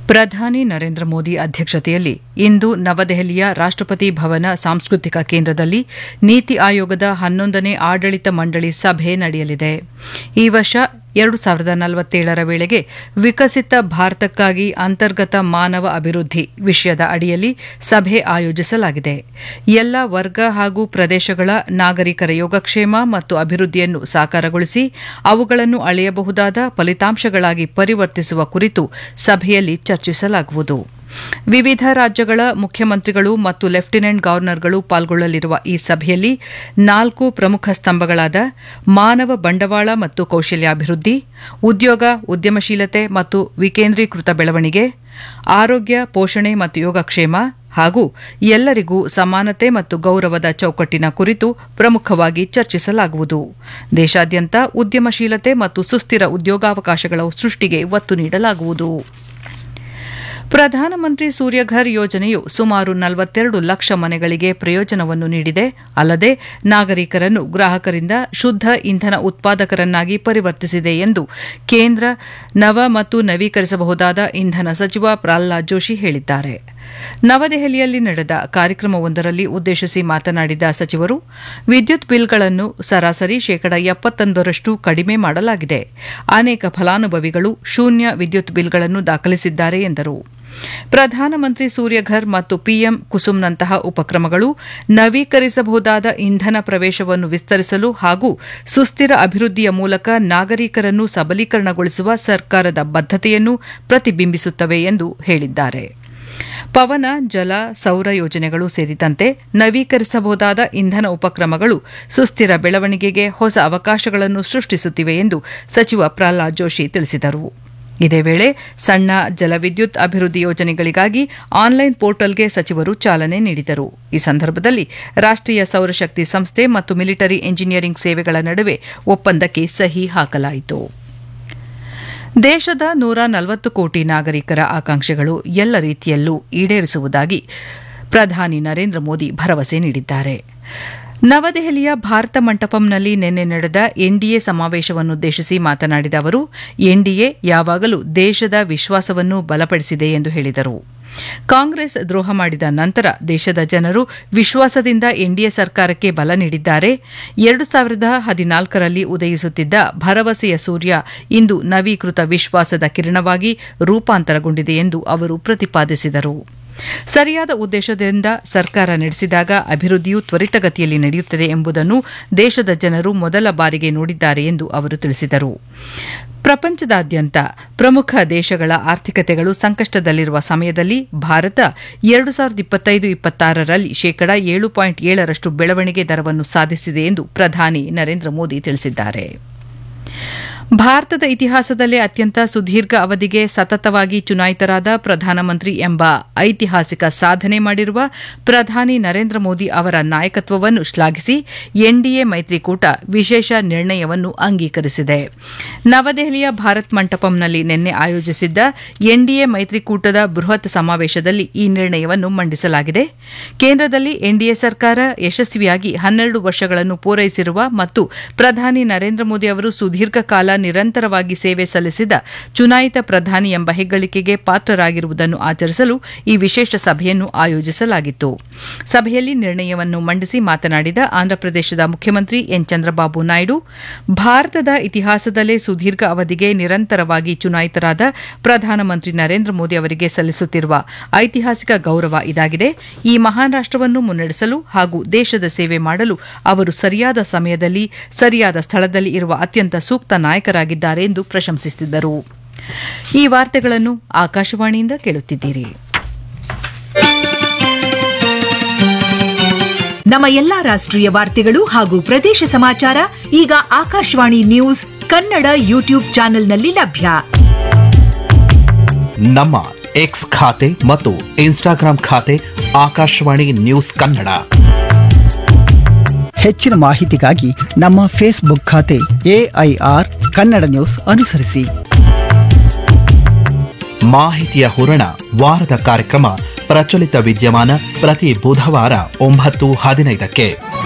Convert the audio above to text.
ಪ್ರಧಾನಿ ನರೇಂದ್ರ ಮೋದಿ ಅಧ್ಯಕ್ಷತೆಯಲ್ಲಿ ಇಂದು ನವದೆಹಲಿಯ ರಾಷ್ಟಪತಿ ಭವನ ಸಾಂಸ್ಕೃತಿಕ ಕೇಂದ್ರದಲ್ಲಿ ನೀತಿ ಆಯೋಗದ ಹನ್ನೊಂದನೇ ಆಡಳಿತ ಮಂಡಳಿ ಸಭೆ ನಡೆಯಲಿದೆ ಈ ವರ್ಷ ಎರಡು ಸಾವಿರದ ನಲವತ್ತೇಳರ ವೇಳೆಗೆ ವಿಕಸಿತ ಭಾರತಕ್ಕಾಗಿ ಅಂತರ್ಗತ ಮಾನವ ಅಭಿವೃದ್ಧಿ ವಿಷಯದ ಅಡಿಯಲ್ಲಿ ಸಭೆ ಆಯೋಜಿಸಲಾಗಿದೆ ಎಲ್ಲ ವರ್ಗ ಹಾಗೂ ಪ್ರದೇಶಗಳ ನಾಗರಿಕರ ಯೋಗಕ್ಷೇಮ ಮತ್ತು ಅಭಿವೃದ್ಧಿಯನ್ನು ಸಾಕಾರಗೊಳಿಸಿ ಅವುಗಳನ್ನು ಅಳೆಯಬಹುದಾದ ಫಲಿತಾಂಶಗಳಾಗಿ ಪರಿವರ್ತಿಸುವ ಕುರಿತು ಸಭೆಯಲ್ಲಿ ಚರ್ಚಿಸಲಾಗುವುದು ವಿವಿಧ ರಾಜ್ಯಗಳ ಮುಖ್ಯಮಂತ್ರಿಗಳು ಮತ್ತು ಲೆಫ್ಟಿನೆಂಟ್ ಗವರ್ನರ್ಗಳು ಪಾಲ್ಗೊಳ್ಳಲಿರುವ ಈ ಸಭೆಯಲ್ಲಿ ನಾಲ್ಕು ಪ್ರಮುಖ ಸ್ತಂಭಗಳಾದ ಮಾನವ ಬಂಡವಾಳ ಮತ್ತು ಕೌಶಲ್ಯಾಭಿವೃದ್ಧಿ ಉದ್ಯೋಗ ಉದ್ಯಮಶೀಲತೆ ಮತ್ತು ವಿಕೇಂದ್ರೀಕೃತ ಬೆಳವಣಿಗೆ ಆರೋಗ್ಯ ಪೋಷಣೆ ಮತ್ತು ಯೋಗಕ್ಷೇಮ ಹಾಗೂ ಎಲ್ಲರಿಗೂ ಸಮಾನತೆ ಮತ್ತು ಗೌರವದ ಚೌಕಟ್ಟಿನ ಕುರಿತು ಪ್ರಮುಖವಾಗಿ ಚರ್ಚಿಸಲಾಗುವುದು ದೇಶಾದ್ಯಂತ ಉದ್ಯಮಶೀಲತೆ ಮತ್ತು ಸುಸ್ಥಿರ ಉದ್ಯೋಗಾವಕಾಶಗಳ ಸೃಷ್ಟಿಗೆ ಒತ್ತು ನೀಡಲಾಗುವುದು ಪ್ರಧಾನಮಂತ್ರಿ ಸೂರ್ಯಘರ್ ಯೋಜನೆಯು ಸುಮಾರು ನಲವತ್ತೆರಡು ಲಕ್ಷ ಮನೆಗಳಿಗೆ ಪ್ರಯೋಜನವನ್ನು ನೀಡಿದೆ ಅಲ್ಲದೆ ನಾಗರಿಕರನ್ನು ಗ್ರಾಹಕರಿಂದ ಶುದ್ದ ಇಂಧನ ಉತ್ಪಾದಕರನ್ನಾಗಿ ಪರಿವರ್ತಿಸಿದೆ ಎಂದು ಕೇಂದ್ರ ನವ ಮತ್ತು ನವೀಕರಿಸಬಹುದಾದ ಇಂಧನ ಸಚಿವ ಪ್ರಹ್ಲಾದ್ ಜೋಶಿ ಹೇಳಿದ್ದಾರೆ ನವದೆಹಲಿಯಲ್ಲಿ ನಡೆದ ಕಾರ್ಯಕ್ರಮವೊಂದರಲ್ಲಿ ಉದ್ದೇಶಿಸಿ ಮಾತನಾಡಿದ ಸಚಿವರು ವಿದ್ಯುತ್ ಬಿಲ್ಗಳನ್ನು ಸರಾಸರಿ ಶೇಕಡ ಎಪ್ಪತ್ತೊಂದರಷ್ಟು ಕಡಿಮೆ ಮಾಡಲಾಗಿದೆ ಅನೇಕ ಫಲಾನುಭವಿಗಳು ಶೂನ್ಯ ವಿದ್ಯುತ್ ಬಿಲ್ಗಳನ್ನು ದಾಖಲಿಸಿದ್ದಾರೆ ಎಂದರು ಪ್ರಧಾನಮಂತ್ರಿ ಸೂರ್ಯಘರ್ ಮತ್ತು ಪಿಎಂ ಕುಸುಮ್ನಂತಹ ಉಪಕ್ರಮಗಳು ನವೀಕರಿಸಬಹುದಾದ ಇಂಧನ ಪ್ರವೇಶವನ್ನು ವಿಸ್ತರಿಸಲು ಹಾಗೂ ಸುಸ್ಥಿರ ಅಭಿವೃದ್ಧಿಯ ಮೂಲಕ ನಾಗರಿಕರನ್ನು ಸಬಲೀಕರಣಗೊಳಿಸುವ ಸರ್ಕಾರದ ಬದ್ಧತೆಯನ್ನು ಪ್ರತಿಬಿಂಬಿಸುತ್ತವೆ ಎಂದು ಹೇಳಿದ್ದಾರೆ ಪವನ ಜಲ ಸೌರ ಯೋಜನೆಗಳು ಸೇರಿದಂತೆ ನವೀಕರಿಸಬಹುದಾದ ಇಂಧನ ಉಪಕ್ರಮಗಳು ಸುಸ್ಥಿರ ಬೆಳವಣಿಗೆಗೆ ಹೊಸ ಅವಕಾಶಗಳನ್ನು ಸೃಷ್ಟಿಸುತ್ತಿವೆ ಎಂದು ಸಚಿವ ಪ್ರಹ್ಲಾದ್ ಜೋಶಿ ತಿಳಿಸಿದರು ಇದೇ ವೇಳೆ ಸಣ್ಣ ಜಲವಿದ್ಯುತ್ ಅಭಿವೃದ್ಧಿ ಯೋಜನೆಗಳಿಗಾಗಿ ಆನ್ಲೈನ್ ಪೋರ್ಟಲ್ಗೆ ಸಚಿವರು ಚಾಲನೆ ನೀಡಿದರು ಈ ಸಂದರ್ಭದಲ್ಲಿ ರಾಷ್ಟೀಯ ಸೌರಶಕ್ತಿ ಸಂಸ್ಥೆ ಮತ್ತು ಮಿಲಿಟರಿ ಎಂಜಿನಿಯರಿಂಗ್ ಸೇವೆಗಳ ನಡುವೆ ಒಪ್ಪಂದಕ್ಕೆ ಸಹಿ ಹಾಕಲಾಯಿತು ದೇಶದ ನೂರ ನಲವತ್ತು ಕೋಟಿ ನಾಗರಿಕರ ಆಕಾಂಕ್ಷೆಗಳು ಎಲ್ಲ ರೀತಿಯಲ್ಲೂ ಈಡೇರಿಸುವುದಾಗಿ ಪ್ರಧಾನಿ ನರೇಂದ್ರ ಮೋದಿ ಭರವಸೆ ನೀಡಿದ್ದಾರೆ ನವದೆಹಲಿಯ ಭಾರತ ಮಂಟಪಂನಲ್ಲಿ ನಿನ್ನೆ ನಡೆದ ಎನ್ಡಿಎ ಸಮಾವೇಶವನ್ನುದ್ದೇಶಿಸಿ ಮಾತನಾಡಿದ ಅವರು ಎನ್ಡಿಎ ಯಾವಾಗಲೂ ದೇಶದ ವಿಶ್ವಾಸವನ್ನು ಬಲಪಡಿಸಿದೆ ಎಂದು ಹೇಳಿದರು ಕಾಂಗ್ರೆಸ್ ದ್ರೋಹ ಮಾಡಿದ ನಂತರ ದೇಶದ ಜನರು ವಿಶ್ವಾಸದಿಂದ ಎನ್ಡಿಎ ಸರ್ಕಾರಕ್ಕೆ ಬಲ ನೀಡಿದ್ದಾರೆ ಎರಡು ಸಾವಿರದ ಹದಿನಾಲ್ಕರಲ್ಲಿ ಉದಯಿಸುತ್ತಿದ್ದ ಭರವಸೆಯ ಸೂರ್ಯ ಇಂದು ನವೀಕೃತ ವಿಶ್ವಾಸದ ಕಿರಣವಾಗಿ ರೂಪಾಂತರಗೊಂಡಿದೆ ಎಂದು ಅವರು ಪ್ರತಿಪಾದಿಸಿದರು ಸರಿಯಾದ ಉದ್ದೇಶದಿಂದ ಸರ್ಕಾರ ನಡೆಸಿದಾಗ ಅಭಿವೃದ್ಧಿಯು ತ್ವರಿತಗತಿಯಲ್ಲಿ ನಡೆಯುತ್ತದೆ ಎಂಬುದನ್ನು ದೇಶದ ಜನರು ಮೊದಲ ಬಾರಿಗೆ ನೋಡಿದ್ದಾರೆ ಎಂದು ಅವರು ತಿಳಿಸಿದರು ಪ್ರಪಂಚದಾದ್ಯಂತ ಪ್ರಮುಖ ದೇಶಗಳ ಆರ್ಥಿಕತೆಗಳು ಸಂಕಷ್ಟದಲ್ಲಿರುವ ಸಮಯದಲ್ಲಿ ಭಾರತ ಎರಡು ಸಾವಿರದ ಇಪ್ಪತ್ತೈದು ಇಪ್ಪತ್ತಾರರಲ್ಲಿ ಶೇಕಡ ಏಳು ಪಾಯಿಂಟ್ ಏಳರಷ್ಟು ಬೆಳವಣಿಗೆ ದರವನ್ನು ಸಾಧಿಸಿದೆ ಎಂದು ಪ್ರಧಾನಿ ನರೇಂದ್ರ ಮೋದಿ ತಿಳಿಸಿದ್ದಾರೆ ಭಾರತದ ಇತಿಹಾಸದಲ್ಲೇ ಅತ್ಯಂತ ಸುದೀರ್ಘ ಅವಧಿಗೆ ಸತತವಾಗಿ ಚುನಾಯಿತರಾದ ಪ್ರಧಾನಮಂತ್ರಿ ಎಂಬ ಐತಿಹಾಸಿಕ ಸಾಧನೆ ಮಾಡಿರುವ ಪ್ರಧಾನಿ ನರೇಂದ್ರ ಮೋದಿ ಅವರ ನಾಯಕತ್ವವನ್ನು ಶ್ಲಾಘಿಸಿ ಎನ್ಡಿಎ ಮೈತ್ರಿಕೂಟ ವಿಶೇಷ ನಿರ್ಣಯವನ್ನು ಅಂಗೀಕರಿಸಿದೆ ನವದೆಹಲಿಯ ಭಾರತ್ ಮಂಟಪಂನಲ್ಲಿ ನಿನ್ನೆ ಆಯೋಜಿಸಿದ್ದ ಎನ್ಡಿಎ ಮೈತ್ರಿಕೂಟದ ಬೃಹತ್ ಸಮಾವೇಶದಲ್ಲಿ ಈ ನಿರ್ಣಯವನ್ನು ಮಂಡಿಸಲಾಗಿದೆ ಕೇಂದ್ರದಲ್ಲಿ ಎನ್ಡಿಎ ಸರ್ಕಾರ ಯಶಸ್ವಿಯಾಗಿ ಹನ್ನೆರಡು ವರ್ಷಗಳನ್ನು ಪೂರೈಸಿರುವ ಮತ್ತು ಪ್ರಧಾನಿ ನರೇಂದ್ರ ಮೋದಿ ಅವರು ಸುದೀರ್ಘ ಕಾಲ ನಿರಂತರವಾಗಿ ಸೇವೆ ಸಲ್ಲಿಸಿದ ಚುನಾಯಿತ ಪ್ರಧಾನಿ ಎಂಬ ಹೆಗ್ಗಳಿಕೆಗೆ ಪಾತ್ರರಾಗಿರುವುದನ್ನು ಆಚರಿಸಲು ಈ ವಿಶೇಷ ಸಭೆಯನ್ನು ಆಯೋಜಿಸಲಾಗಿತ್ತು ಸಭೆಯಲ್ಲಿ ನಿರ್ಣಯವನ್ನು ಮಂಡಿಸಿ ಮಾತನಾಡಿದ ಆಂಧ್ರಪ್ರದೇಶದ ಮುಖ್ಯಮಂತ್ರಿ ಎನ್ ಚಂದ್ರಬಾಬು ನಾಯ್ಡು ಭಾರತದ ಇತಿಹಾಸದಲ್ಲೇ ಸುದೀರ್ಘ ಅವಧಿಗೆ ನಿರಂತರವಾಗಿ ಚುನಾಯಿತರಾದ ಪ್ರಧಾನಮಂತ್ರಿ ನರೇಂದ್ರ ಮೋದಿ ಅವರಿಗೆ ಸಲ್ಲಿಸುತ್ತಿರುವ ಐತಿಹಾಸಿಕ ಗೌರವ ಇದಾಗಿದೆ ಈ ಮಹಾನ್ ರಾಷ್ಟವನ್ನು ಮುನ್ನಡೆಸಲು ಹಾಗೂ ದೇಶದ ಸೇವೆ ಮಾಡಲು ಅವರು ಸರಿಯಾದ ಸಮಯದಲ್ಲಿ ಸರಿಯಾದ ಸ್ಥಳದಲ್ಲಿ ಇರುವ ಅತ್ಯಂತ ಸೂಕ್ತ ನಾಯಕರಾಗಿದ್ದಾರೆ ಎಂದು ಪ್ರಶಂಸಿಸಿದರು ಈ ವಾರ್ತೆಗಳನ್ನು ಆಕಾಶವಾಣಿಯಿಂದ ಕೇಳುತ್ತಿದ್ದೀರಿ ನಮ್ಮ ಎಲ್ಲಾ ರಾಷ್ಟ್ರೀಯ ವಾರ್ತೆಗಳು ಹಾಗೂ ಪ್ರದೇಶ ಸಮಾಚಾರ ಈಗ ಆಕಾಶವಾಣಿ ನ್ಯೂಸ್ ಕನ್ನಡ ಯೂಟ್ಯೂಬ್ ಚಾನೆಲ್ನಲ್ಲಿ ಲಭ್ಯ ನಮ್ಮ ಎಕ್ಸ್ ಖಾತೆ ಮತ್ತು ಇನ್ಸ್ಟಾಗ್ರಾಂ ಖಾತೆ ಆಕಾಶವಾಣಿ ನ್ಯೂಸ್ ಕನ್ನಡ ಹೆಚ್ಚಿನ ಮಾಹಿತಿಗಾಗಿ ನಮ್ಮ ಫೇಸ್ಬುಕ್ ಖಾತೆ ಎಐಆರ್ ಕನ್ನಡ ನ್ಯೂಸ್ ಅನುಸರಿಸಿ ಮಾಹಿತಿಯ ಹೂರಣ ವಾರದ ಕಾರ್ಯಕ್ರಮ ಪ್ರಚಲಿತ ವಿದ್ಯಮಾನ ಪ್ರತಿ ಬುಧವಾರ ಒಂಬತ್ತು ಹದಿನೈದಕ್ಕೆ